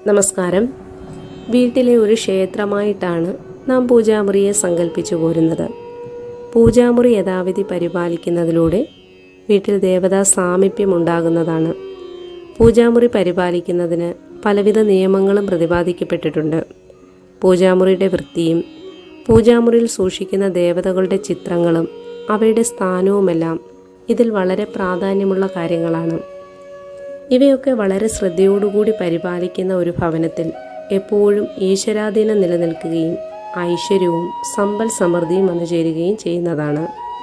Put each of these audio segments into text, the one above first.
നമസ്കാരം വീട്ടിലെ ഒരു ക്ഷേത്രമായിട്ടാണ് നാം പൂജാമുറിയെ സങ്കല്പിച്ചു പോരുന്നത് പൂജാമുറി യഥാവിധി പരിപാലിക്കുന്നതിലൂടെ വീട്ടിൽ ദേവതാ സാമീപ്യം ഉണ്ടാകുന്നതാണ് പൂജാമുറി പരിപാലിക്കുന്നതിന് പലവിധ നിയമങ്ങളും പ്രതിപാദിക്കപ്പെട്ടിട്ടുണ്ട് പൂജാമുറിയുടെ വൃത്തിയും പൂജാമുറിയിൽ സൂക്ഷിക്കുന്ന ദേവതകളുടെ ചിത്രങ്ങളും അവയുടെ സ്ഥാനവുമെല്ലാം ഇതിൽ വളരെ പ്രാധാന്യമുള്ള കാര്യങ്ങളാണ് ഇവയൊക്കെ വളരെ ശ്രദ്ധയോടുകൂടി പരിപാലിക്കുന്ന ഒരു ഭവനത്തിൽ എപ്പോഴും ഈശ്വരാധീനം നിലനിൽക്കുകയും ഐശ്വര്യവും സമ്പൽ സമൃദ്ധിയും വന്നു ചേരുകയും ചെയ്യുന്നതാണ്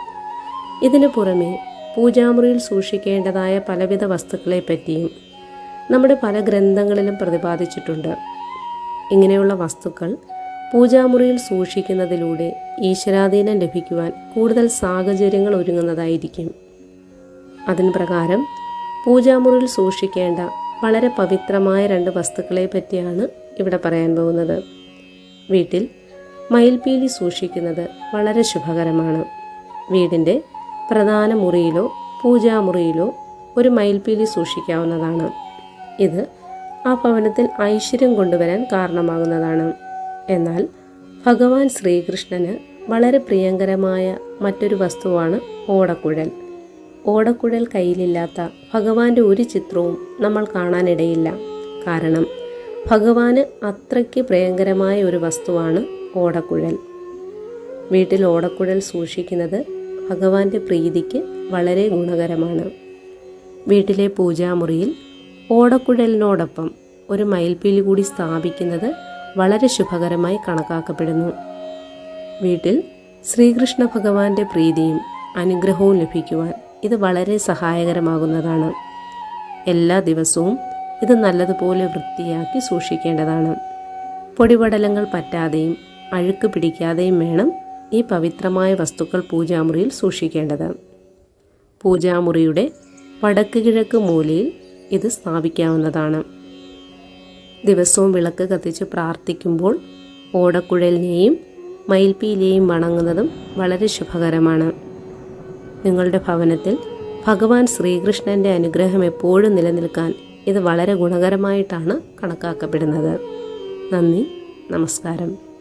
ഇതിനു പുറമെ പൂജാമുറിയിൽ സൂക്ഷിക്കേണ്ടതായ പലവിധ വസ്തുക്കളെ പറ്റിയും നമ്മുടെ പല ഗ്രന്ഥങ്ങളിലും പ്രതിപാദിച്ചിട്ടുണ്ട് ഇങ്ങനെയുള്ള വസ്തുക്കൾ പൂജാമുറിയിൽ സൂക്ഷിക്കുന്നതിലൂടെ ഈശ്വരാധീനം ലഭിക്കുവാൻ കൂടുതൽ സാഹചര്യങ്ങൾ ഒരുങ്ങുന്നതായിരിക്കും അതിന് പ്രകാരം പൂജാമുറിയിൽ സൂക്ഷിക്കേണ്ട വളരെ പവിത്രമായ രണ്ട് വസ്തുക്കളെ പറ്റിയാണ് ഇവിടെ പറയാൻ പോകുന്നത് വീട്ടിൽ മയിൽപീലി സൂക്ഷിക്കുന്നത് വളരെ ശുഭകരമാണ് വീടിൻ്റെ പ്രധാന മുറിയിലോ പൂജാമുറിയിലോ ഒരു മയിൽപീലി സൂക്ഷിക്കാവുന്നതാണ് ഇത് ആ ഭവനത്തിൽ ഐശ്വര്യം കൊണ്ടുവരാൻ കാരണമാകുന്നതാണ് എന്നാൽ ഭഗവാൻ ശ്രീകൃഷ്ണന് വളരെ പ്രിയങ്കരമായ മറ്റൊരു വസ്തുവാണ് ഓടക്കുഴൽ ഓടക്കുഴൽ കയ്യിലില്ലാത്ത ഭഗവാന്റെ ഒരു ചിത്രവും നമ്മൾ കാണാനിടയില്ല കാരണം ഭഗവാന് അത്രയ്ക്ക് പ്രിയങ്കരമായ ഒരു വസ്തുവാണ് ഓടക്കുഴൽ വീട്ടിൽ ഓടക്കുഴൽ സൂക്ഷിക്കുന്നത് ഭഗവാന്റെ പ്രീതിക്ക് വളരെ ഗുണകരമാണ് വീട്ടിലെ പൂജാമുറിയിൽ ഓടക്കുഴലിനോടൊപ്പം ഒരു മയിൽപ്പീലി കൂടി സ്ഥാപിക്കുന്നത് വളരെ ശുഭകരമായി കണക്കാക്കപ്പെടുന്നു വീട്ടിൽ ശ്രീകൃഷ്ണ ഭഗവാന്റെ പ്രീതിയും അനുഗ്രഹവും ലഭിക്കുവാൻ ഇത് വളരെ സഹായകരമാകുന്നതാണ് എല്ലാ ദിവസവും ഇത് നല്ലതുപോലെ വൃത്തിയാക്കി സൂക്ഷിക്കേണ്ടതാണ് പൊടിപടലങ്ങൾ പറ്റാതെയും അഴുക്ക് പിടിക്കാതെയും വേണം ഈ പവിത്രമായ വസ്തുക്കൾ പൂജാമുറിയിൽ സൂക്ഷിക്കേണ്ടത് പൂജാമുറിയുടെ വടക്ക് കിഴക്ക് മൂലയിൽ ഇത് സ്ഥാപിക്കാവുന്നതാണ് ദിവസവും വിളക്ക് കത്തിച്ച് പ്രാർത്ഥിക്കുമ്പോൾ ഓടക്കുഴലിനെയും മയിൽപ്പീലിയെയും വണങ്ങുന്നതും വളരെ ശുഭകരമാണ് നിങ്ങളുടെ ഭവനത്തിൽ ഭഗവാൻ ശ്രീകൃഷ്ണന്റെ അനുഗ്രഹം എപ്പോഴും നിലനിൽക്കാൻ ഇത് വളരെ ഗുണകരമായിട്ടാണ് കണക്കാക്കപ്പെടുന്നത് നന്ദി നമസ്കാരം